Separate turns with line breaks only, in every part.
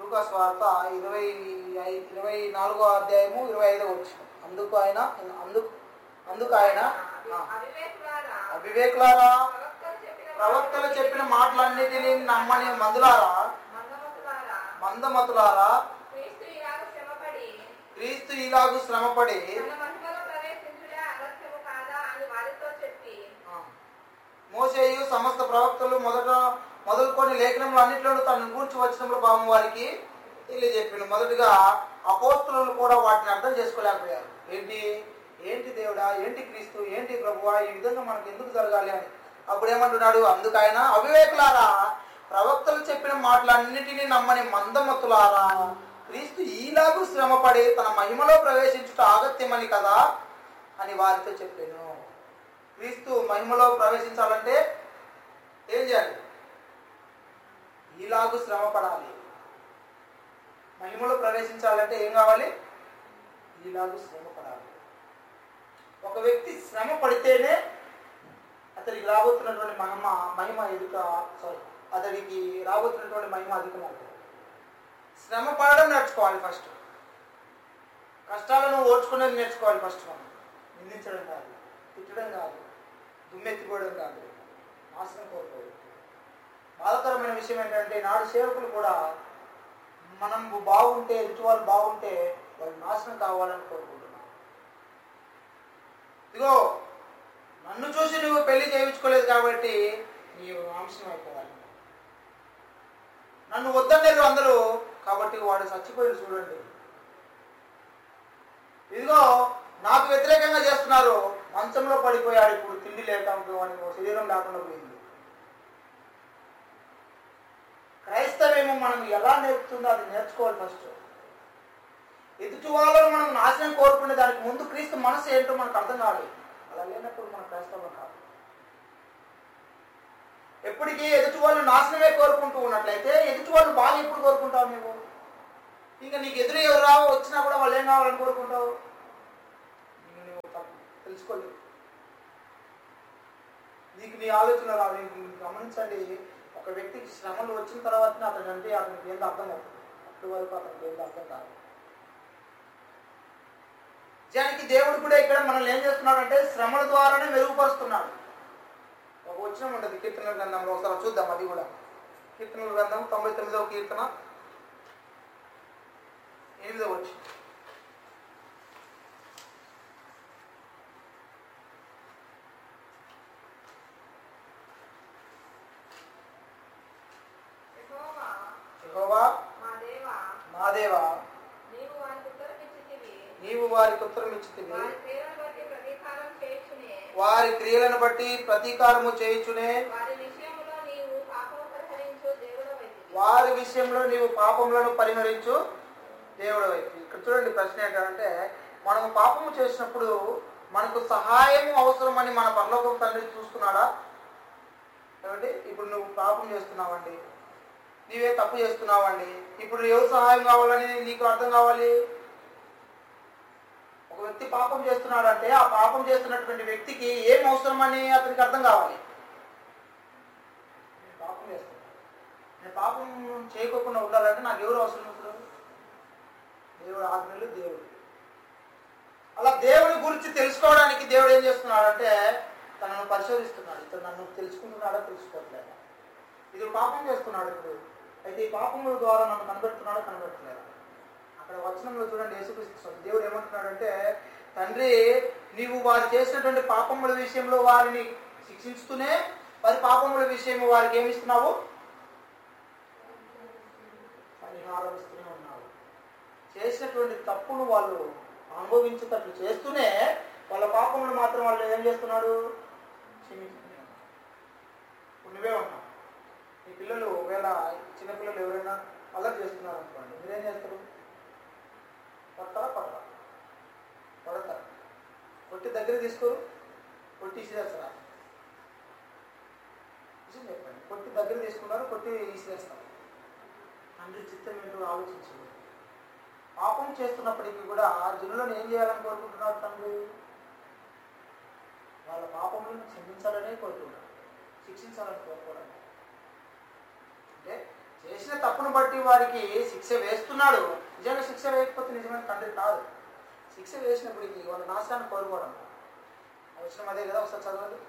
లూకా స్వార్త ఇరవై ఐ- ఇరవై నాలుగో అధ్యాయము ఇరవై ఐదో వచ్చిన అందుకు ఆయన అందుకు అందుకు ఆయన ఆ,
అవివేకులారా,
అవివేకులారా
ప్రవక్తలు చెప్పిన
ప్రవక్తలు చెప్పిన మాటలన్నిటినీ నమ్మని మందులారా
మందమతులారా,
మందమతులారా
క్రీస్తు ఇలాగ శ్రమపడి
క్రీస్తు ఇలాగు శ్రమపడి
తన మహిమలో ప్రవేశించుడే అగత్యము కాదా అని వారితో చెప్పి
ఆ, మోసేయు సమస్త ప్రవక్తలు మొదట మొదలుకొని లేఖనములు అన్నింటిలో తను కూర్చి వచ్చినప్పుడు భావం వారికి తెలియజెప్పిండు మొదటిగా అపోస్తులు కూడా వాటిని అర్థం చేసుకోలేకపోయారు ఏంటి ఏంటి దేవుడా ఏంటి క్రీస్తు ఏంటి ప్రభువా ఈ విధంగా మనకు ఎందుకు జరగాలి అని అప్పుడు ఏమంటున్నాడు అందుకు ఆయన అవివేకులారా ప్రవక్తలు చెప్పిన మాటలన్నిటినీ నమ్మని మందమతులారా క్రీస్తు ఈలాగు శ్రమపడి తన మహిమలో ప్రవేశించుట ఆగత్యమని కదా అని వారితో చెప్పాను క్రీస్తు మహిమలో ప్రవేశించాలంటే ఏం చేయాలి ఈలాగు శ్రమ పడాలి మహిమలో ప్రవేశించాలంటే ఏం కావాలి ఈలాగు శ్రమ పడాలి ఒక వ్యక్తి శ్రమ పడితేనే అతనికి రాబోతున్నటువంటి మహిమ మహిమ ఎదుక సారీ అతడికి రాబోతున్నటువంటి మహిమ అధికమవుతుంది శ్రమ పడడం నేర్చుకోవాలి ఫస్ట్ కష్టాలను ఓర్చుకునేది నేర్చుకోవాలి ఫస్ట్ మనం నిందించడం కాదు తిట్టడం కాదు దుమ్మెత్తిపోవడం కాదు నాశనం కోరుకోవడం బాధకరమైన విషయం ఏంటంటే నాడు సేవకులు కూడా మనం బాగుంటే ఎదుటి వాళ్ళు బాగుంటే వాళ్ళు నాశనం కావాలని కోరుకుంటున్నాం ఇదిగో నన్ను చూసి నువ్వు పెళ్లి చేయించుకోలేదు కాబట్టి నీవు నాశనం అయిపోవాలి నన్ను వద్దన్నారు అందరూ కాబట్టి వాడు చచ్చిపోయి చూడండి ఇదిగో నాకు వ్యతిరేకంగా చేస్తున్నారు మంచంలో పడిపోయాడు ఇప్పుడు తిండి లేక వానికి శరీరం లేకుండా పోయింది క్రైస్తవేమో మనం ఎలా నేర్పుతుందో అది నేర్చుకోవాలి ఫస్ట్ ఎదుటి వాళ్ళని మనం నాశనం కోరుకునే దానికి ముందు క్రీస్తు మనసు ఏంటో మనకు అర్థం కావాలి అలా లేనప్పుడు మన క్రైస్తవం కాదు ఎప్పటికీ ఎదుటి వాళ్ళు నాశనమే కోరుకుంటూ ఉన్నట్లయితే ఎదుటి వాళ్ళు బాగా ఎప్పుడు కోరుకుంటావు నువ్వు ఇంకా నీకు ఎదురు ఎవరు రావో వచ్చినా కూడా వాళ్ళు ఏం కావాలని కోరుకుంటావు నీకు నువ్వు తప్పు తెలుసుకోలేదు నీకు నీ ఆలోచన రావు నీకు గమనించండి ఒక వ్యక్తికి శ్రమలు వచ్చిన తర్వాత అతను అంటే అతనికి ఏందో అర్థం అవుతుంది అప్పటి వరకు అతనికి ఏందో అర్థం కాదు నిజానికి దేవుడు కూడా ఇక్కడ మనల్ని ఏం చేస్తున్నాడంటే శ్రమల ద్వారానే మెరుగుపరుస్తున్నాడు ఒక వచనం ఉంటుంది కీర్తనల గ్రంథంలో ఒకసారి చూద్దాం అది కూడా కీర్తనల గ్రంథం తొంభై తొమ్మిదవ కీర్తన ఎనిమిదవ వచ్చి
యెహోవా,
యెహోవా
మా దేవా
మా దేవా
నీవు వారికి ఉత్తరమిచ్చితివి
నీవు వారికి ఉత్తరం ఇచ్చితివి
వారి క్రియలను బట్టి ప్రతీకారం చేయుచునే
వారి క్రియలను బట్టి ప్రతీకారము చేయుచునే
వారి విషయంలో నీవు పాపము పరిహరించు దేవుడవైతివి
వారి విషయంలో నీవు పాపములను పరిహరించు దేవుడు ఇక్కడ చూడండి ప్రశ్న ఏంటంటే మనము పాపము చేసినప్పుడు మనకు సహాయం అవసరమని మన పరలోక తండ్రి చూస్తున్నాడా ఏమండి ఇప్పుడు నువ్వు పాపం చేస్తున్నావండి నీవే తప్పు చేస్తున్నావండి ఇప్పుడు ఎవరు సహాయం కావాలని నీకు అర్థం కావాలి ఒక వ్యక్తి పాపం చేస్తున్నాడంటే ఆ పాపం చేస్తున్నటువంటి వ్యక్తికి ఏం అవసరమని అతనికి అర్థం కావాలి నేను పాపం చేస్తున్నాను నేను పాపం చేయకోకుండా ఉండాలంటే నాకు ఎవరు అవసరం ఇప్పుడు దేవుడు ఆజ్ఞలు దేవుడు అలా దేవుడి గురించి తెలుసుకోవడానికి దేవుడు ఏం చేస్తున్నాడంటే తనను పరిశోధిస్తున్నాడు ఇతను నన్ను తెలుసుకుంటున్నాడా తెలుసుకోవట్లేదా ఇది పాపం చేస్తున్నాడు ఇప్పుడు అయితే ఈ పాపముల ద్వారా నన్ను కనబెడుతున్నాడా కనబెట్టలేదా అక్కడ వచనంలో చూడండి యేసుక్రీస్తు స్వామి. దేవుడు ఏమంటున్నాడంటే తండ్రి నీవు వారు చేసినటువంటి పాపముల విషయంలో వారిని శిక్షించుతూనే వారి పాపముల విషయం వారికి ఏమి ఇస్తున్నావు పరిహారం ఇస్తూనే ఉన్నావు చేసినటువంటి తప్పును వాళ్ళు అనుభవించేటట్లు చేస్తూనే వాళ్ళ పాపములు మాత్రం వాళ్ళు ఏం చేస్తున్నాడు క్షమిస్తూనే ఉన్నాడు. ఇప్పుడు నువ్వే ఉన్నావు నీ పిల్లలు ఒకవేళ చిన్నపిల్లలు ఎవరైనా అల్లరి చేస్తున్నారు అనుకోండి మీరేం చేస్తారు కొడతారా కొడతారా కొడతారు కొట్టి దగ్గర తీసుకోరు కొట్టి ఇసిరేస్తారా విషయం చెప్పండి కొట్టి దగ్గర తీసుకున్నారు కొట్టి ఇసిరేస్తారు తండ్రి చిత్తం ఏంటో ఆలోచించండి పాపం చేస్తున్నప్పటికీ కూడా ఆ జనులను ఏం చేయాలని కోరుకుంటున్నారు తండ్రి వాళ్ళ పాపములను క్షమించాలనే కోరుకుంటున్నారు శిక్షించాలని కోరుకోవడం అంటే చేసిన తప్పును బట్టి వారికి శిక్ష వేస్తున్నాడు నిజంగా శిక్ష వేయకపోతే నిజమైన తండ్రి కాదు శిక్ష వేసినప్పటికీ వాళ్ళ నాశనాన్ని కోరుకోవడం అవసరం అదే కదా ఒకసారి చదవండి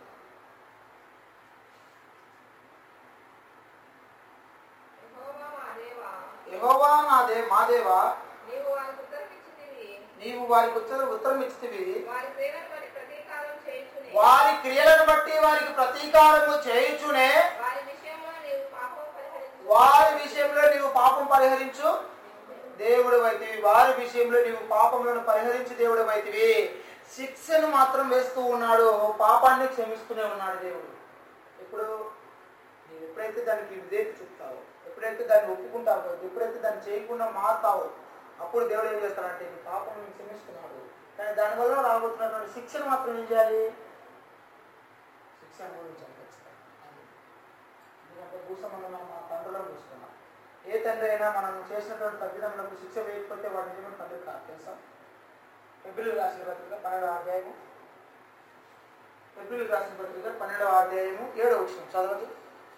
యెహోవా మా దేవా,
యెహోవా నా దే మా దేవా
నీవు వారికి ఉత్తరమిచ్చితివి.
నీవు వారికి ఉత్తర ఉత్తరం ఇచ్చితివి
వారి క్రియలను బట్టి ప్రతీకారం చేయుచునే.
వారి క్రియలను బట్టి వారికి ప్రతీకారము చేయుచునే
వారి విషయంలో నీవు పాపం పరిహరించు.
వారి విషయంలో నీవు పాపం పరిహరించు దేవుడు వైతివి వారి విషయంలో నీవు పాపములను పరిహరించి దేవుడు వైతివి శిక్షను మాత్రం వేస్తూ ఉన్నాడు పాపాన్ని క్షమిస్తూనే ఉన్నాడు దేవుడు ఇప్పుడు నీవు ఎప్పుడైతే దానికి విధేయత చెప్తావో ఎప్పుడైతే దాన్ని ఒప్పుకుంటావో ఎప్పుడైతే దాన్ని చేయకుండా మారుతావో అప్పుడు దేవుడు ఏం చేస్తాడంటే నీ పాపం క్షమిస్తున్నాడు కానీ దానివల్ల రాబోతున్నటువంటి శిక్షను మాత్రం ఏం చేయాలి శిక్ష అనుభవించాలి ఖచ్చితంగా ఎందుకంటే భూసంబంధం మనం మన తండ్రులను చూస్తున్నాం ఏ తండ్రి అయినా మనం చేసినటువంటి తప్పిదములకు శిక్ష వేయకపోతే వాడి నిజమైన తండ్రి కాదు తెలుసా ఫిబ్రవరి రాసిన పత్రిక పన్నెండవ అధ్యాయము ఫిబ్రవరి రాసిన పత్రిక పన్నెండవ అధ్యాయము ఏడవ విషయం చదవదు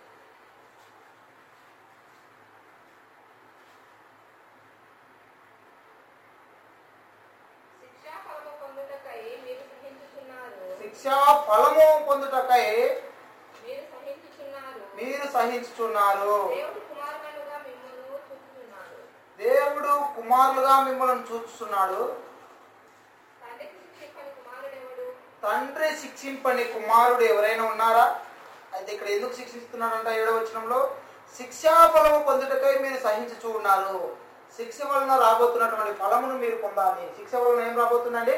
శిక్షా ఫలము పొందుటకై మీరు సహించుచున్నారు.
శిక్షా ఫలము పొందుటకై
మీరు సహించుచున్నారు.
మీరు సహించుచున్నారు
దేవుడు కుమారులుగా మిమ్మల్ని చూచుచున్నాడు.
దేవుడు కుమారులుగా మిమ్మల్ని చూస్తున్నాడు
తండ్రికి శిక్షింపని కుమారుడెవడు?
తండ్రి శిక్షింపని కుమారుడు ఎవరైనా ఉన్నారా అయితే ఇక్కడ ఎందుకు శిక్షిస్తున్నాడంట ఏడవ వచనంలో శిక్షా ఫలము పొందుటకై మీరు సహించుచూ ఉన్నారు శిక్ష వలన రాబోతున్నటువంటి ఫలమును మీరు పొందాలి శిక్ష వలన ఏం రాబోతుందండి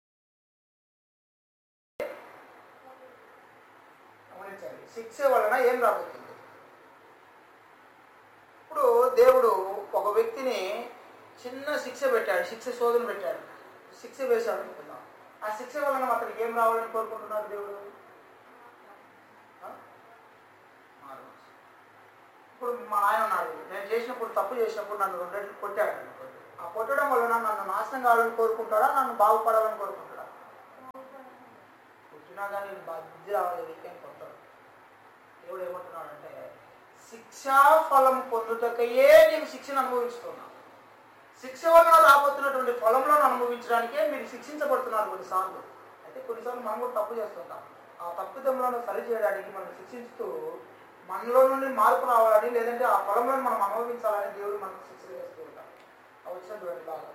గమనించండి శిక్ష వలన ఏం రాబోతుంది ఇప్పుడు దేవుడు ఒక వ్యక్తిని చిన్న శిక్ష పెట్టాడు శిక్ష శోధన పెట్టాడు శిక్ష వేశాడు అనుకుందాం ఆ శిక్ష వలన అతనికి ఏం రావాలని కోరుకుంటున్నాడు దేవుడు ఆ? మారు. ఇప్పుడు మా ఆయన ఉన్నాడు నేను చేసినప్పుడు తప్పు చేసినప్పుడు నన్ను రెండేళ్ళు కొట్టాడు అనుకోండి. ఆ కొట్టడం వలన నన్ను నాశనం కావాలని కోరుకుంటాడా నన్ను బాగుపడాలని కోరుకుంటాడా కొట్టినా కానీ బాగా బుద్ధి రావాలి వీకెండ్ కొట్టాడు దేవుడు ఏమంటున్నాడంటే శిక్షా ఫలం పొందుటకయే నేను శిక్షను అనుభవిస్తున్నాను శిక్ష వలన రాబోతున్నటువంటి ఫలంలో అనుభవించడానికే మీరు శిక్షించబడుతున్నారు కొన్నిసార్లు అయితే కొన్నిసార్లు మనం కూడా తప్పు చేస్తుంటాం ఆ తప్పిదంలో సరి చేయడానికి మనం శిక్షిస్తూ మనలో నుండి మార్పు రావాలని లేదంటే ఆ ఫలంలో మనం అనుభవించాలని దేవుడు మనకు శిక్ష చేస్తూ ఉంటాం ఆ వచ్చినటువంటి బాగా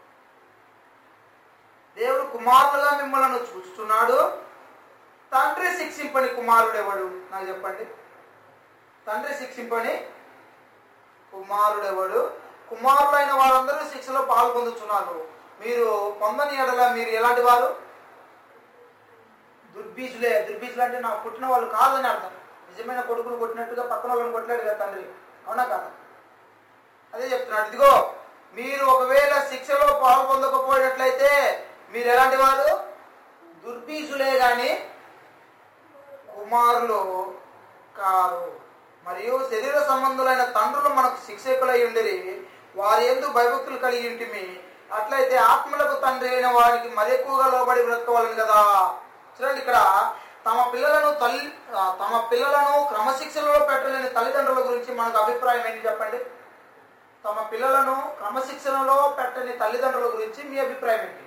దేవుడు కుమారులుగా మిమ్మల్ని చూస్తున్నాడు తండ్రి శిక్షింపని కుమారుడు ఎవడు నాకు చెప్పండి తండ్రి శిక్షింపని కుమారుడెవడు కుమారులైన వారందరూ శిక్షలో పాల్పొందుతున్నారు మీరు పొందని ఎడల మీరు ఎలాంటి వారు దుర్బీజులే దుర్బీజులు అంటే నాకు పుట్టిన వాళ్ళు కాదని అర్థం నిజమైన కొడుకును కొట్టినట్టుగా పక్కన వాళ్ళని కొట్టలేడు కదా తండ్రి అవునా కాదా అదే చెప్తున్నాడు ఇదిగో మీరు ఒకవేళ శిక్షలో పాల్పొందకపోయినట్లయితే మీరు ఎలాంటి వారు దుర్బీజులే గాని కుమారులు కారు మరియు శరీర సంబంధులైన తండ్రులు మనకు శిక్షకులై ఉండిరి వారి ఎందు భయభక్తులు కలిగి ఉంటిమి అట్లయితే ఆత్మలకు తండ్రి అయిన వారికి మరి ఎక్కువగా లోబడి బ్రతకవాలని కదా చూడండి ఇక్కడ తమ పిల్లలను తల్లి ఆ, తమ పిల్లలను క్రమశిక్షణలో పెట్టలేని తల్లిదండ్రుల గురించి మనకు అభిప్రాయం ఏంటి చెప్పండి తమ పిల్లలను క్రమశిక్షణలో పెట్టని తల్లిదండ్రుల గురించి మీ అభిప్రాయం ఏంటి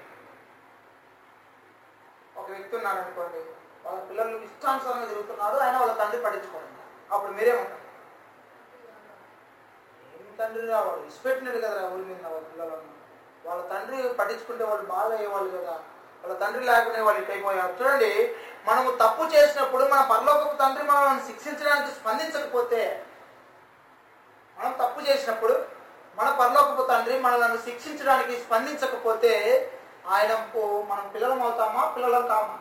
ఒక వ్యక్తి ఉన్నాడు అనుకోండి వాళ్ళ పిల్లలు ఇష్టానుసారంగా తిరుగుతున్నారు ఆయన వాళ్ళ తండ్రి పట్టించుకోండి అప్పుడు మీరేమంటారు ఏం తండ్రి రా వాడు ఇష్టపెట్టినాడు కదా ఊరి మీద వాళ్ళ పిల్లలను వాళ్ళ తండ్రి పట్టించుకుంటే వాళ్ళు బాగా అయ్యేవాళ్ళు కదా వాళ్ళ తండ్రి లేకునే వాళ్ళు ఇటు అయిపోయారు చూడండి మనము తప్పు చేసినప్పుడు మన పరలోకపు తండ్రి మనల్ని శిక్షించడానికి స్పందించకపోతే మనం తప్పు చేసినప్పుడు మన పరలోకపు తండ్రి మనల్ని శిక్షించడానికి స్పందించకపోతే ఆయనకు మనం పిల్లలం అవుతామా పిల్లలం కామా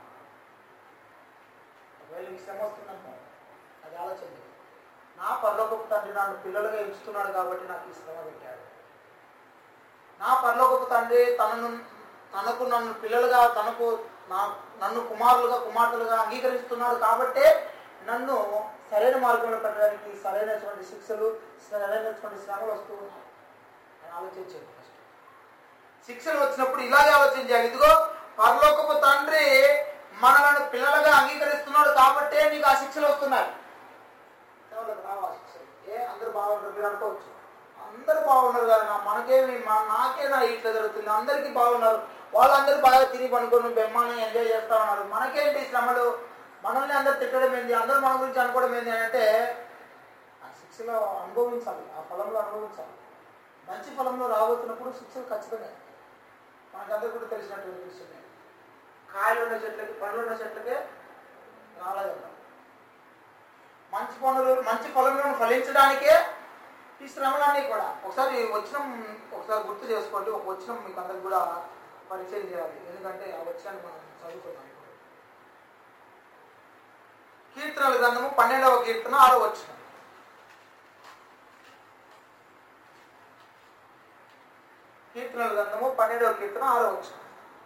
ఒకవేళ నీకు శ్రమ వస్తుందనుకో అది ఆలోచన చేయి. నా పరలోకపు తండ్రి నన్ను పిల్లలుగా ఇస్తున్నాడు కాబట్టి నాకు ఈ శ్రమ పెట్టాడు నా పరలోకపు తండ్రి తనను తనకు నన్ను పిల్లలుగా తనకు నా నన్ను కుమారులుగా కుమార్తెలుగా అంగీకరిస్తున్నాడు కాబట్టే నన్ను సరైన మార్గంలో పెట్టడానికి సరైనటువంటి శిక్షలు సరైనటువంటి శ్రమలు వస్తూ ఉన్నాయి అని ఆలోచించేది ఫస్ట్ శిక్షలు వచ్చినప్పుడు ఇలాగే ఆలోచించాలి ఇదిగో పరలోకపు తండ్రి మనలను పిల్లలుగా అంగీకరిస్తున్నాడు కాబట్టే నీకు ఆ శిక్షలు వస్తున్నాయి కేవలం రావు ఆ శిక్షలు ఏ అందరూ అందరు బాగున్నారు మీరు అనుకోవచ్చు అందరూ బాగున్నారు కదా నా మనకేమి మా- నాకే నా ఇట్లా జరుగుతుంది అందరికీ బాగున్నారు వాళ్ళందరూ బాగా తిని పనుకొని బెమ్మాని ఎంజాయ్ చేస్తా ఉన్నారు మనకేంటి శ్రమలు మనల్ని అందరు తిట్టడం ఏంది అందరూ మన గురించి అనుకోవడం ఏంది అని అంటే ఆ శిక్షలో అనుభవించాలి ఆ ఫలంలో అనుభవించాలి మంచి ఫలంలో రాబోతున్నప్పుడు శిక్షలు ఖచ్చితంగా మనకందరూ కూడా తెలిసినటువంటి విషయమే కాయలు ఉన్న చెట్లకి పండ్లు ఉన్న చెట్లకే రాలేదన్నారు మంచి పనులు మంచి ఫలములను ఫలించడానికే ఈ శ్రమలన్నీ కూడా ఒకసారి వచ్చిన ఒకసారి గుర్తు చేసుకోండి ఒక వచ్చిన మీకు అందరికి కూడా పరిచయం చేయాలి ఎందుకంటే ఆ వచ్చినాన్ని మనం చదువుకున్నాం ఇప్పుడు. కీర్తనల గ్రంథము పన్నెండవ కీర్తన ఆరో వచ్చిన కీర్తనల గ్రంథము పన్నెండవ కీర్తన ఆరో వచ్చిన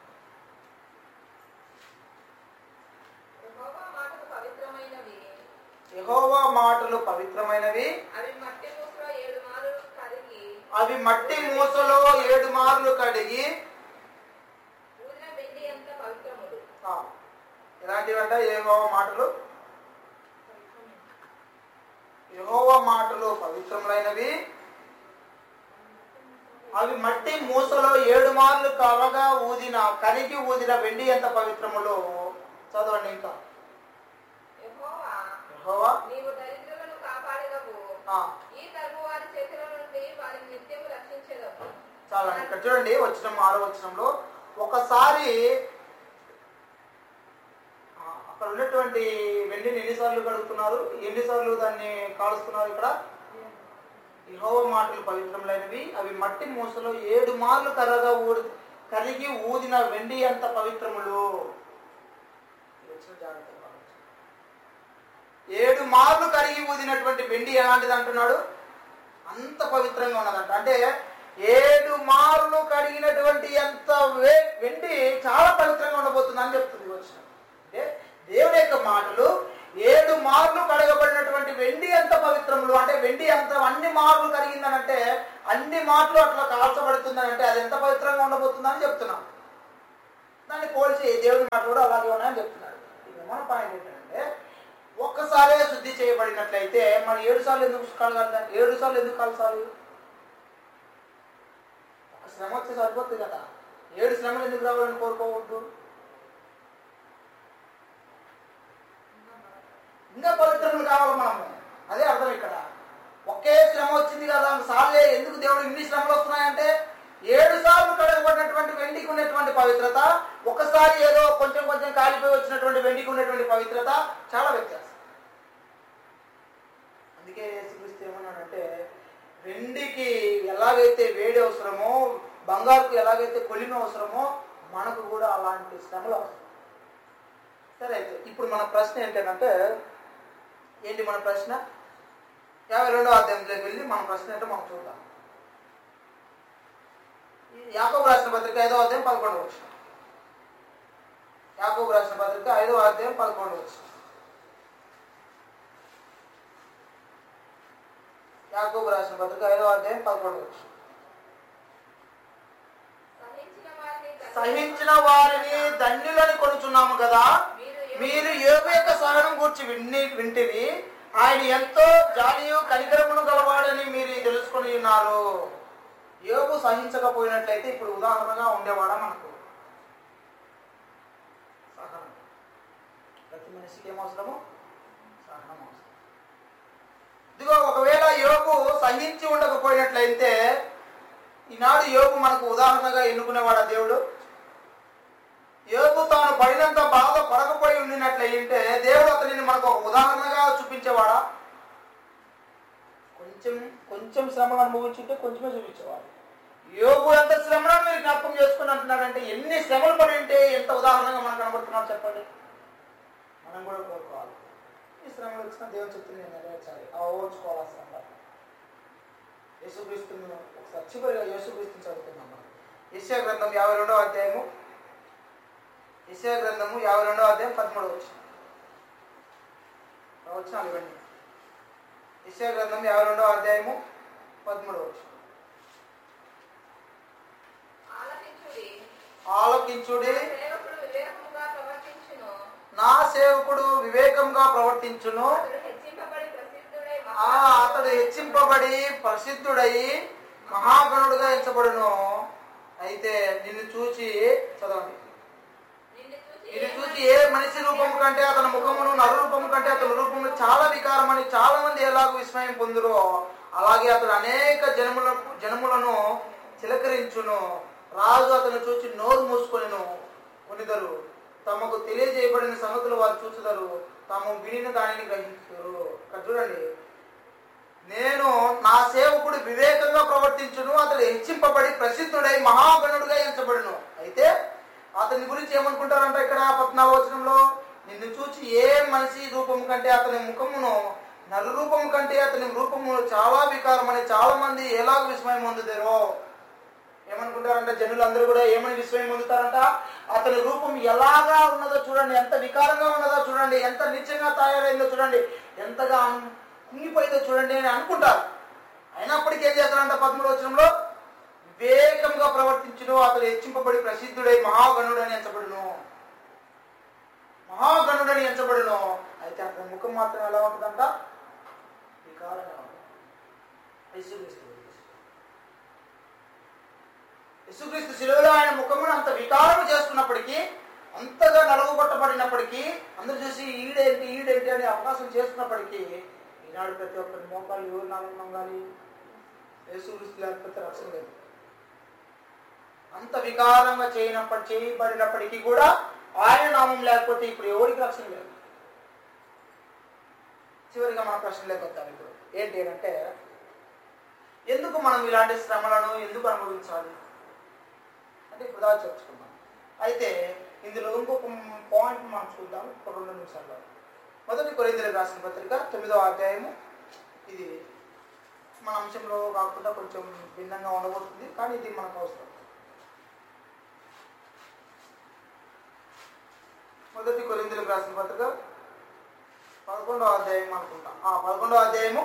యెహోవా మాటలు పవిత్రమైనవి
యెహోవా మాటలు పవిత్రమైనవి
అవి మట్టి మూసలో ఏడు మారులు కడిగి
అవి మట్టి మూసలో ఏడు మార్లు కడిగి
ఊదిన వెండి ఎంత పవిత్రములు
ఆ, ఎలాంటివంట యెహోవా మాటలు యెహోవా మాటలు పవిత్రములైనవి అవి మట్టి మూసలో ఏడు మార్లు కలగా ఊదిన కరిగి ఊదిన వెండి ఎంత పవిత్రములో చదవండి ఇంకా
యెహోవా
యెహోవా
నీవు దరిద్రులను కాపాడగవు
ఆ,
ఈ తరము వారి చేతుల నుండి వారిని నిత్యము రక్షించదవు
చాలా ఇక్కడ చూడండి వచ్చిన ఆరో వచనంలో ఒకసారి ఆ, అక్కడ ఉన్నటువంటి వెండిని ఎన్నిసార్లు కడుగుతున్నారు ఎన్నిసార్లు దాన్ని కాలుస్తున్నారు ఇక్కడ యెహోవా మాటలు పవిత్రములైనవి అవి మట్టి మూసలో ఏడు మార్లు కర్రగా ఊడి కరిగి ఊదిన వెండి ఎంత పవిత్రములు ఇది వచ్చిన జాగ్రత్తగా గమనించండి. ఏడు మార్లు కరిగి ఊదినటువంటి వెండి ఎలాంటిది అంటున్నాడు అంత పవిత్రంగా ఉన్నదంట అంటే ఏడు మార్లు కడిగినటువంటి ఎంత వే- వెండి చాలా పవిత్రంగా ఉండబోతుంది అని చెప్తుంది వచ్చిన అంటే దేవుని యొక్క మాటలు ఏడు మార్లు కడగబడినటువంటి వెండి ఎంత పవిత్రములు అంటే వెండి ఎంత అన్ని మార్లు కరిగిందనంటే అన్ని మార్లు అట్లా కాల్చబడుతుందని అంటే అది ఎంత పవిత్రంగా ఉండబోతుందని చెప్తున్నాం దాన్ని పోల్చి దేవుని మాట కూడా అలాగే ఉన్నాయని చెప్తున్నాడు ఇక మన పాయింట్ ఏంటంటే ఒక్కసారే శుద్ధి చేయబడినట్లయితే మరి ఏడు సార్లు ఎందుకు కలగాలి ఏడు సార్లు ఎందుకు కలసాలి ఒక శ్రమ వచ్చి సరిపోతుంది కదా ఏడు శ్రమలు ఎందుకు రావాలని కోరుకోవద్దు ఇంకా పవిత్రములు కావాలి మనము అదే అర్థం ఇక్కడ ఒకే శ్రమ వచ్చింది కదా సార్లే ఎందుకు దేవుడు ఇన్ని శ్రమలు వస్తున్నాయంటే ఏడు సార్లు కడగబడినటువంటి వెండికి ఉన్నటువంటి పవిత్రత ఒకసారి ఏదో కొంచెం కొంచెం కాలిపోయి వచ్చినటువంటి వెండికి ఉన్నటువంటి పవిత్రత చాలా వ్యత్యాసం అందుకే యేసుక్రీస్తు ఏమన్నాడంటే వెండికి ఎలాగైతే వేడి అవసరమో బంగారుకు ఎలాగైతే కొలిమి అవసరమో మనకు కూడా అలాంటి శ్రమలు అవసరం సరే అయితే ఇప్పుడు మన ప్రశ్న ఏంటంటే ఏంటి మన ప్రశ్న యాభై రెండో అధ్యాయంలోకి వెళ్ళి మన ప్రశ్న ఏంటో మనం చూద్దాం ఈ యాకోబు రాసిన పత్రిక ఐదో అధ్యాయం పదకొండు వచ్చిన యాకోబు రాసిన పత్రిక ఐదో అధ్యాయం పదకొండు వచ్చిన యాకోబు రాసిన పత్రిక ఐదో అధ్యాయం పదకొండు వచ్చిన
సహించిన వారిని
సహించిన వారిని ధన్యులని కొనుచున్నాము కదా
మీరు
మీరు యోగు యొక్క సహనం గురించి విన్ని వింటివి ఆయన ఎంతో జాలియు కనికరమును గలవాడని మీరు తెలుసుకొని ఉన్నారు యోగు సహించకపోయినట్లయితే ఇప్పుడు ఉదాహరణగా ఉండేవాడా మనకు సహనం ప్రతి మనిషికి ఏం అవసరము సహనం అవసరం ఇదిగో ఒకవేళ యోగు సహించి ఉండకపోయినట్లయితే ఈనాడు యోగు మనకు ఉదాహరణగా ఎన్నుకునేవాడా దేవుడు యోగు తాను పడినంత బాధ పడకపోయి ఉండినట్లయింటే దేవుడు అతనిని మనకు ఒక ఉదాహరణగా చూపించేవాడా కొంచెం కొంచెం శ్రమను అనుభవించుంటే కొంచెమే చూపించేవాడు యోగు ఎంత శ్రమను మీరు జ్ఞాపకం చేసుకుని అంటున్నాడంటే ఎన్ని శ్రమలు పడి ఉంటే ఎంత ఉదాహరణగా మనకు కనబడుతున్నాడు చెప్పండి మనం కూడా కోరుకోవాలి ఈ శ్రమలు వచ్చిన దేవుని చెప్తుంది నేను నెరవేర్చాలి ఆ ఓర్చుకోవాలి ఆ శ్రమ యేసుక్రీస్తుని ఒకసారి చివరిగా యేసుక్రీస్తుని చదువుతున్నాం మనం యెషయా గ్రంథం యాభై రెండవ అధ్యాయము యెషయా గ్రంథము యాభై రెండవ అధ్యాయం పదమూడవ వచ్చిన వచ్చినాలు ఇవన్నీ యెషయా గ్రంథం యాభై రెండవ అధ్యాయము పదమూడవ వచ్చిన
ఆలకించుడి
ఆలోకించుడి
సేవకుడు వివేకముగా ప్రవర్తించును
నా సేవకుడు వివేకంగా ప్రవర్తించును
అతడు హెచ్చింపబడి ప్రసిద్ధుడై
ఆ అతడు హెచ్చింపబడి ప్రసిద్ధుడై మహాగణుడుగా ఎంచబడును అయితే నిన్ను చూచి చదవండి
నిన్ను చూసి
నిన్ను చూసి ఏ మనిషి రూపము కంటే అతని ముఖమును నరు రూపము కంటే అతని రూపమును చాలా వికారమని చాలా మంది ఎలాగో విస్మయం పొందురో అలాగే అతడు అనేక జనములకు జనములను చిలకరించును రాజు అతను చూచి నోరు మూసుకొనిను కొనిదరు తమకు తెలియజేయబడిన సంగతులు వారు చూచుదరు తాము వినిన దానిని గ్రహించరు ఇక్కడ చూడండి నేను నా సేవకుడు వివేకంగా ప్రవర్తించును అతడు హెచ్చింపబడి ప్రసిద్ధుడై మహాగణుడుగా ఎంచబడును అయితే అతని గురించి ఏమనుకుంటారంట ఇక్కడ పద్నాలుగు వచనంలో నిన్ను చూచి ఏ మనిషి రూపము కంటే అతని ముఖమును నరు రూపము కంటే అతని రూపము చాలా వికారమని చాలా మంది ఎలాగ విస్మయం పొందుతారో ఏమనుకుంటారంట జనులందరూ కూడా ఏమని విస్మయం పొందుతారంట అతని రూపం ఎలాగా ఉన్నదో చూడండి ఎంత వికారంగా ఉన్నదో చూడండి ఎంత నిత్యంగా తయారైందో చూడండి ఎంతగా అన్- కుంగిపోయిందో చూడండి అని అనుకుంటారు అయినప్పటికీ ఏం చేస్తారంట పదమూడు వచనంలో వివేకంగా ప్రవర్తించును అతడు హెచ్చింపబడి ప్రసిద్ధుడై మహాగణుడని ఎంచబడును మహాగణుడని ఎంచబడును అయితే అతని ముఖం మాత్రం ఎలా ఉంటుందంట వికారంగా ఉంటుంది యేసుక్రీస్తు గురించి. యేసుక్రీస్తు శిలువలో ఆయన ముఖమును అంత వికారం చేసుకున్నప్పటికీ అంతగా నలగొట్టబడినప్పటికీ అందరూ చూసి ఈడేంటి ఈడేంటి అని అవకాశం చేసుకున్నప్పటికీ ఈనాడు ప్రతి ఒక్కరి మోకాలు ఎవరు నాలుగు మంగాలి యేసుక్రీస్తు లేకపోతే రక్షణ లేదు అంత వికారంగా చేయనప్పటి చేయబడినప్పటికీ కూడా ఆయన నామం లేకపోతే ఇప్పుడు ఎవరికి రక్షణ లేదు చివరిగా మన ప్రశ్నలోకి వద్దాం ఇప్పుడు ఏంటి అంటే ఎందుకు మనం ఇలాంటి శ్రమలను ఎందుకు అనుభవించాలి అంటే ఇప్పుడు దాకా చెప్పుకున్నాం అయితే ఇందులో ఇంకొక పాయింట్ మనం చూద్దాం ఒక రెండు నిమిషాల్లో మొదటి కొరిందులకు రాసిన పత్రిక తొమ్మిదవ అధ్యాయము ఇది మన అంశంలో కాకుండా కొంచెం భిన్నంగా ఉండబోతుంది కానీ ఇది మనకు అవసరం మొదటి కొరిందులకు రాసిన పత్రిక పదకొండవ అధ్యాయం అనుకుంటా ఆ పదకొండవ అధ్యాయము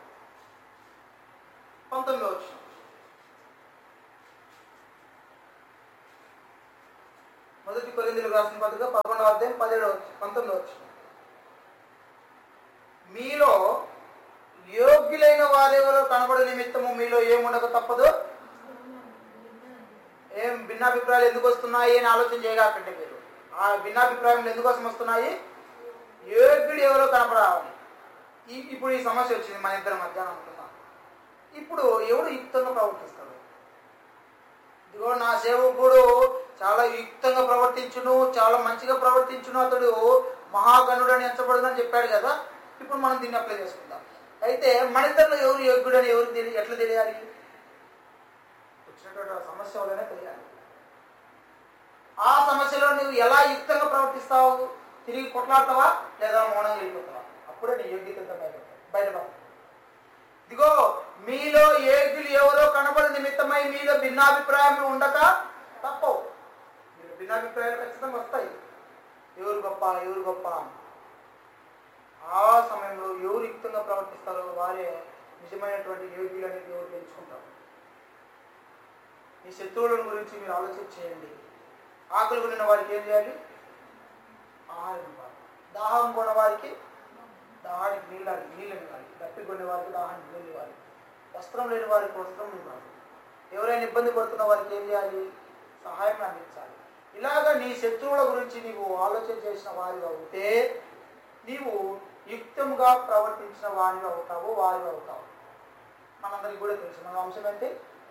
పంతొమ్మిది వచ్చిన మొదటి కొరిందులకు రాసిన పత్రిక పదకొండవ అధ్యాయం పదిహేడు పంతొమ్మిది వచ్చిన మీలో యోగ్యులైన వారెవరో కనబడే నిమిత్తము మీలో ఏముండక తప్పదు ఏం భిన్నాభిప్రాయాలు ఎందుకు వస్తున్నాయి అని ఆలోచన చేయగాకంటే మీరు ఆ భిన్నాభిప్రాయాలు ఎందుకోసం వస్తున్నాయి యోగ్యుడు ఎవరో కనపడాలి ఈ- ఇప్పుడు ఈ సమస్య వచ్చింది మన ఇద్దరి మధ్యాహ్నం అనుకుందాం ఇప్పుడు ఎవడు యుక్తంగా ప్రవర్తిస్తాడు ఇదిగో నా సేవకుడు చాలా యుక్తంగా ప్రవర్తించును చాలా మంచిగా ప్రవర్తించును అతడు మహాగణుడు అని ఎంచబడుదని చెప్పాడు కదా ఇప్పుడు మనం దీన్ని అప్లై చేసుకుందాం అయితే మన ఇద్దరిలో ఎవరు యోగ్యుడు అని ఎవరు తెలియ ఎట్లా తెలియాలి వచ్చినటువంటి ఆ సమస్య వల్లనే తెలియాలి ఆ సమస్యలో నువ్వు ఎలా యుక్తంగా ప్రవర్తిస్తావు తిరిగి కొట్లాడతావా లేదా మౌనంగా వెళ్ళిపోతావా అప్పుడే నీ యోగ్యత అంతా బయటపడతావు బయటపడతావు ఇదిగో మీలో యోగ్యులు ఎవరో కనబడి నిమిత్తమై మీలో భిన్నాభిప్రాయాలు ఉండక తప్పవు మీరు భిన్నాభిప్రాయాలు ఖచ్చితంగా వస్తాయి ఎవరు గొప్ప ఎవరు గొప్ప అని. ఆ సమయంలో ఎవరు యుక్తంగా ప్రవర్తిస్తారో వారే నిజమైనటువంటి యోగ్యులు అనేది ఎవరు తెలుసుకుంటారు మీ శత్రువుల గురించి మీరు ఆలోచన చేయండి ఆకలి కొనిన వారికి ఏం చేయాలి ఆహారం ఇవ్వాలి దాహం కొన్న వారికి దాహానికి నీళ్ళు నీళ్ళు ఇవ్వాలి దప్పి కొనే వారికి దాహానికి నీళ్ళు ఇవ్వాలి వస్త్రం లేని వారికి వస్త్రం ఇవ్వాలి ఎవరైనా ఇబ్బంది పడుతున్న వారికి ఏం చేయాలి సహాయం అందించాలి ఇలాగ నీ శత్రువుల గురించి నీవు ఆలోచన చేసిన వారివి అవుతే నీవు యుక్తంగా ప్రవర్తించిన వారివి అవుతావు వారివి అవుతావు మనందరికి కూడా తెలుసు మన అంశం ఏంటి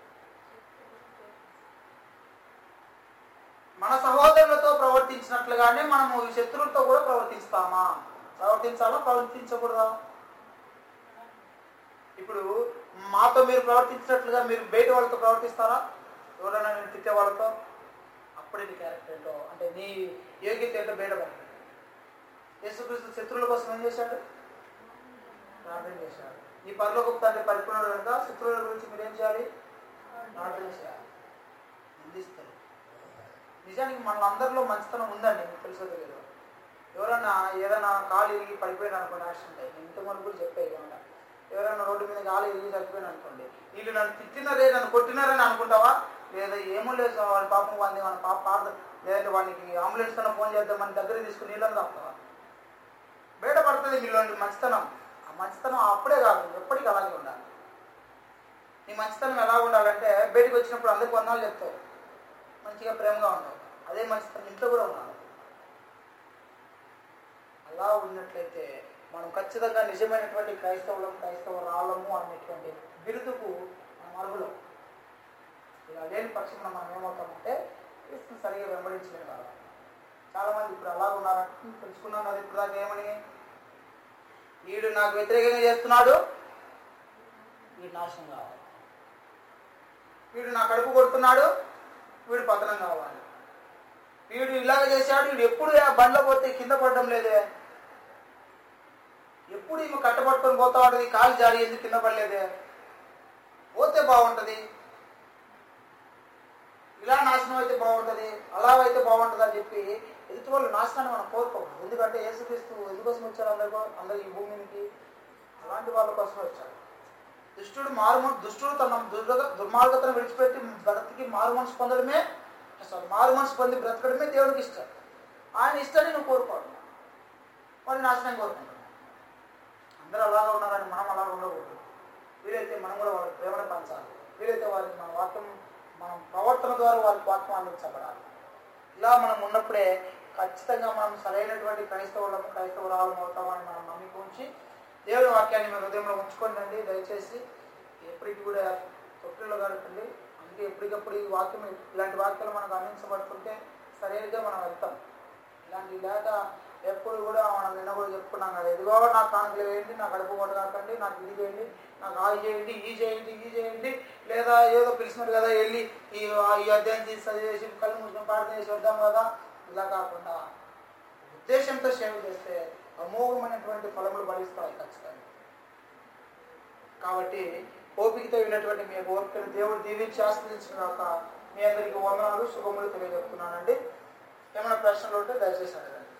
మన సహోదరులతో ప్రవర్తించినట్లుగానే మనము ఈ శత్రువులతో కూడా ప్రవర్తిస్తామా ప్రవర్తించాలా ప్రవర్తించకూడదా ఇప్పుడు మాతో మీరు ప్రవర్తించినట్లుగా మీరు బయట వాళ్ళతో ప్రవర్తిస్తారా ఎవరైనా నేను తిట్టే వాళ్ళతో అప్పుడే నీ క్యారెక్టర్ ఏంటో అంటే నీ యోగ్యత ఏంటో బయటపడుతుంది యేసుక్రీస్తు శత్రువుల కోసం ఏం చేశాడు ప్రార్థన చేశాడు ఈ పరలోక తండ్రి పరిపూర్ణ కనుక శత్రువుల గురించి మీరు ఏం చేయాలి ప్రార్థన చేయాలి నిందిస్తారు నిజానికి మన అందరిలో మంచితనం ఉందండి మీకు తెలుసో తెలియదు ఎవరైనా ఏదైనా కాలు ఇరిగి పడిపోయిన అనుకోండి యాక్సిడెంట్ అయ్యి నేను ఇంతకుముందు కూడా చెప్పే ఇవ్వండి ఎవరైనా రోడ్డు మీద కాలు ఇరిగి చచ్చిపోయిన అనుకోండి వీళ్ళు నన్ను తిట్టినారే నన్ను కొట్టినారని అనుకుంటావా లేదా ఏమో లేదు సార్ వాడి పాపం వాడిని మన పాప పార్థ లేదంటే వాడికి అంబులెన్స్ కన్నా ఫోన్ చేద్దాం మన దగ్గర తీసుకుని నీళ్ళని తాపుతావా బయట పడుతుంది మీలోని మంచితనం ఆ మంచితనం అప్పుడే కాదు ఎప్పటికీ అలాగే ఉండాలి నీ మంచితనం ఎలా ఉండాలంటే బయటకు వచ్చినప్పుడు అందరికి వందనాలు చెప్తావు మంచిగా ప్రేమగా ఉండవు అదే మంచితనం ఇంట్లో కూడా ఉండాలి అలా ఉన్నట్లయితే మనం ఖచ్చితంగా నిజమైనటువంటి క్రైస్తవులం క్రైస్తవ రాళ్ళము అనేటువంటి బిరుదుకు మనం అర్హులం ఇలా లేని పక్షంలో మనం ఏమవుతామంటే క్రీస్తుని సరిగా వెంబడించలేము కదా చాలా మంది ఇప్పుడు అలా ఉన్నారంటే తెలుసుకున్నాను అది ఇప్పుడు దాకా ఏమని వీడు నాకు వ్యతిరేకంగా చేస్తున్నాడు వీడు నాశనం కావాలి వీడు నా కడుపు కొడుతున్నాడు వీడు పతనం కావాలి వీడు ఇలాగ చేశాడు వీడు ఎప్పుడు ఆ బండ్లో పోతే కింద పడడం లేదే ఎప్పుడు ఈమె కట్టబట్టుకొని పోతా ఉంటుంది కాలు జారి ఎందుకు కింద పడలేదే పోతే బాగుంటుంది ఇలా నాశనం అయితే బాగుంటుంది అలా అయితే బాగుంటుంది అని చెప్పి ఎదుటి వాళ్ళు నాశనాన్ని మనం కోరుకోము ఎందుకంటే యేసుక్రీస్తు ఎందుకోసం వచ్చారు అందరికో అందరు ఈ భూమికి అలాంటి వాళ్ళ కోసం వచ్చారు దుష్టుడు మారు దుష్టుడు తన దుర్గ దుర్మార్గతను విడిచిపెట్టి బ్రతికి మారు మనసు పొందడమే అసలు మారు మనసు పొంది బ్రతకడమే దేవుడికి ఇష్టం ఆయన ఇష్టాన్ని నువ్వు కోరుకోవాలి వాళ్ళు నాశనం కోరుకుంటారు అందరూ అలాగా ఉన్నారని మనం అలాగ ఉండకూడదు వీలైతే మనం కూడా వాళ్ళకి ప్రేమను పంచాలి వీలైతే వారికి మన వాక్యం మనం ప్రవర్తన ద్వారా వారికి వాక్యం అందించబడాలి ఇలా మనం ఉన్నప్పుడే ఖచ్చితంగా మనం సరైనటువంటి క్రైస్తవులము క్రైస్తవురాలం అవుతామని మనం నమ్మిక ఉంచి దేవుడి వాక్యాన్ని మీ హృదయంలో ఉంచుకోండి దయచేసి ఎప్పటికీ కూడా తొట్టిలో గడపండి అందుకే ఎప్పటికప్పుడు ఈ వాక్యం ఇలాంటి వాక్యాలు మనకు అందించబడుతుంటే సరైనగా మనం వెళ్తాం ఇలాంటి లేక ఎప్పుడు కూడా మనం నిన్న కూడా చెప్పుకున్నాం కదా ఎదుగో నాకు కానుకలు వేయండి నాకు అడుపు కొట్టకండి నాకు ఇది చేయండి నాకు ఆ చేయండి ఈ చేయండి ఈ చేయండి లేదా ఏదో పిలిచినారు కదా వెళ్ళి ఈ ఈ అధ్యాయం తీసి చదివేసి కళ్ళు మూసుకొని ప్రార్థన చేసి వద్దాం కదా ఇలా కాకుండా ఉద్దేశంతో సేవ చేస్తే అమోఘమైనటువంటి ఫలములు ఫలిస్తాయి ఖచ్చితంగా కాబట్టి ఓపికతో విన్నటువంటి మీ ఓపికను దేవుడు దీవించి ఆస్వాదించిన మీ అందరికీ వందనాలు శుభములు తెలియజెప్తున్నానండి ఏమైనా ప్రశ్నలు ఉంటే దయచేసి అడగండి